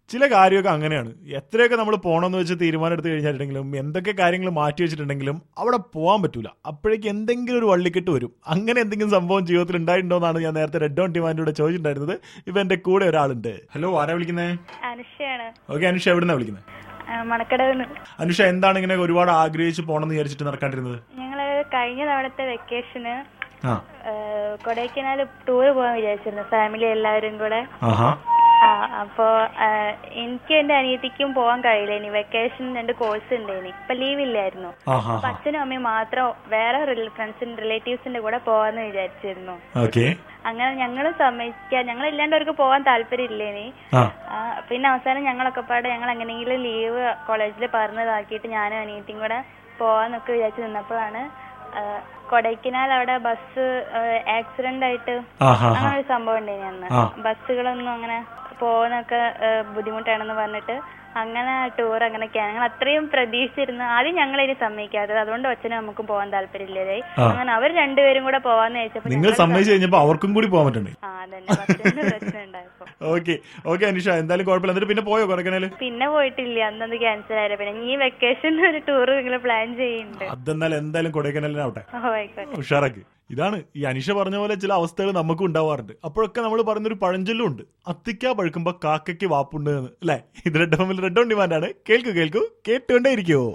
ചില കാര്യമൊക്കെ അങ്ങനെയാണ് എത്രയൊക്കെ നമ്മൾ പോകണമെന്ന് വെച്ച് തീരുമാനം എടുത്ത് കഴിഞ്ഞിട്ടുണ്ടെങ്കിലും എന്തൊക്കെ കാര്യങ്ങൾ മാറ്റി വെച്ചിട്ടുണ്ടെങ്കിലും അവിടെ പോകാൻ പറ്റൂല അപ്പോഴേക്ക് എന്തെങ്കിലും ഒരു വള്ളിക്കെട്ട് വരും അങ്ങനെ എന്തെങ്കിലും സംഭവം ജീവിതത്തിൽ ഉണ്ടായിട്ടുണ്ടോ എന്നാണ് ഞാൻ നേരത്തെ റെഡ് ഓൺ ഡിമാൻഡിലൂടെ ചോദിച്ചിട്ടുണ്ടായിരുന്നത് ഇപ്പൊ എന്റെ കൂടെ ഒരാളുണ്ട് ഹലോ ആരാ വിളിക്കുന്നത് അനുഷയാണ് ഓക്കെ അനുഷ എവിടുന്നാ വിളിക്കുന്നത് ആ, മണക്കടവിന്ന് അനുഷ എന്താണ് ഇങ്ങനെ ഒരുപാട് ആഗ്രഹിച്ച് പോകണമെന്ന് വിചാരിച്ചിട്ട് നടക്കാണ്ടിരുന്നത് ഞങ്ങള് കഴിഞ്ഞ തവണത്തെ വെക്കേഷന് ആ കൊടൈക്കനാൽ ടൂർ പോകാൻ വിചാരിച്ചിരുന്നു ഫാമിലി എല്ലാവരും കൂടെ ആഹാ ആ അപ്പോ ആ, എനിക്ക് എന്റെ അനിയത്തിക്കും പോകാൻ കഴിയില്ല ഇനി വെക്കേഷൻ രണ്ട് കോഴ്സ് ഉണ്ട് ഇനി ഇപ്പൊ ലീവ് ഇല്ലായിരുന്നു ആഹാ അപ്പൊ അച്ഛനും അമ്മയും മാത്രം വേറെ ഫ്രണ്ട്സിന്റെ റിലേറ്റീവ്സിന്റെ കൂടെ പോവാന്ന് വിചാരിച്ചിരുന്നു ഓക്കെ അങ്ങനെ ഞങ്ങൾ സമ്മതിക്കാൻ ഞങ്ങൾ ഇല്ലാണ്ട് അവർക്ക് പോകാൻ താല്പര്യമില്ലേനി ആ ആ, പിന്നെ അവസാനം ഞങ്ങളൊക്കെ പാടെ ഞങ്ങൾ എങ്ങനെയെങ്കിലും ലീവ് കോളേജിൽ പറഞ്ഞതാക്കിയിട്ട് ഞാനും അനിയത്തിയും കൂടെ പോവാന്നൊക്കെ വിചാരിച്ച് നിന്നപ്പോഴാണ് ആ, കൊടൈക്കനാൽ അവിടെ ബസ് ആക്സിഡന്റ് ആയിട്ട് ആഹാ അങ്ങനെ ഒരു സംഭവം ഉണ്ടായി അന്ന് ആ. ബസ്സുകളൊന്നും അങ്ങനെ പോകുന്നൊക്കെ ആ, ബുദ്ധിമുട്ടാണെന്ന് പറഞ്ഞിട്ട് അങ്ങനെ ടൂർ അങ്ങനെയൊക്കെയാണ് ഞങ്ങൾ അത്രയും പ്രതീക്ഷിച്ചിരുന്നു ആദ്യം ഞങ്ങൾ ഇനി സമ്മതിക്കാത്തത് അതുകൊണ്ട് അച്ഛനും നമുക്കും പോകാൻ താല്പര്യമില്ലേ ആ. അങ്ങനെ അവർ രണ്ടുപേരും കൂടെ പോവാന്ന് ചോദിച്ചപ്പോ നിങ്ങൾ ഞങ്ങൾ സമ്മതിച്ചു കഴിഞ്ഞപ്പോ അവർക്കും കൂടി പോകാൻ പറ്റണ്ടേ ആ അതന്നെ ബസ്സിന് പ്രശ്നം ഉണ്ടായപ്പോ ഓക്കെ ഓക്കെ അനിഷ എന്തായാലും കുഴപ്പമില്ല എന്നിട്ട് പിന്നെ പോയോ കൊറക്കനാല് പിന്നെ പോയിട്ടില്ല അന്നത് ക്യാൻസൽ ആയത് പിന്നെ ഈ വെക്കേഷൻ ഒരു ടൂർ നിങ്ങൾ പ്ലാൻ ചെയ്യുന്നുണ്ട് അതെന്നാൽ എന്തായാലും കൊടൈക്കനാലിനാവട്ടെ ഓ ആയിക്കോട്ടെ ഉഷാറാക്ക് ഇതാണ് ഈ അനിഷ പറഞ്ഞ പോലെ ചില അവസ്ഥകൾ നമുക്കും ഉണ്ടാവാറുണ്ട് അപ്പോഴൊക്കെ നമ്മൾ പറയുന്നൊരു പഴഞ്ചൊല്ലും ഉണ്ട് അത്തിക്ക പഴുക്കുമ്പോ കാക്കയ്ക്ക് വാപ്പുണ്ട് എന്ന് അല്ലെ ഇത് റെഡ് ഹോമിൽ റെഡ് ഓൺ ഡിമാൻഡാണ് കേൾക്കൂ കേൾക്കൂ കേട്ടുകൊണ്ടേ ഇരിക്കുവോ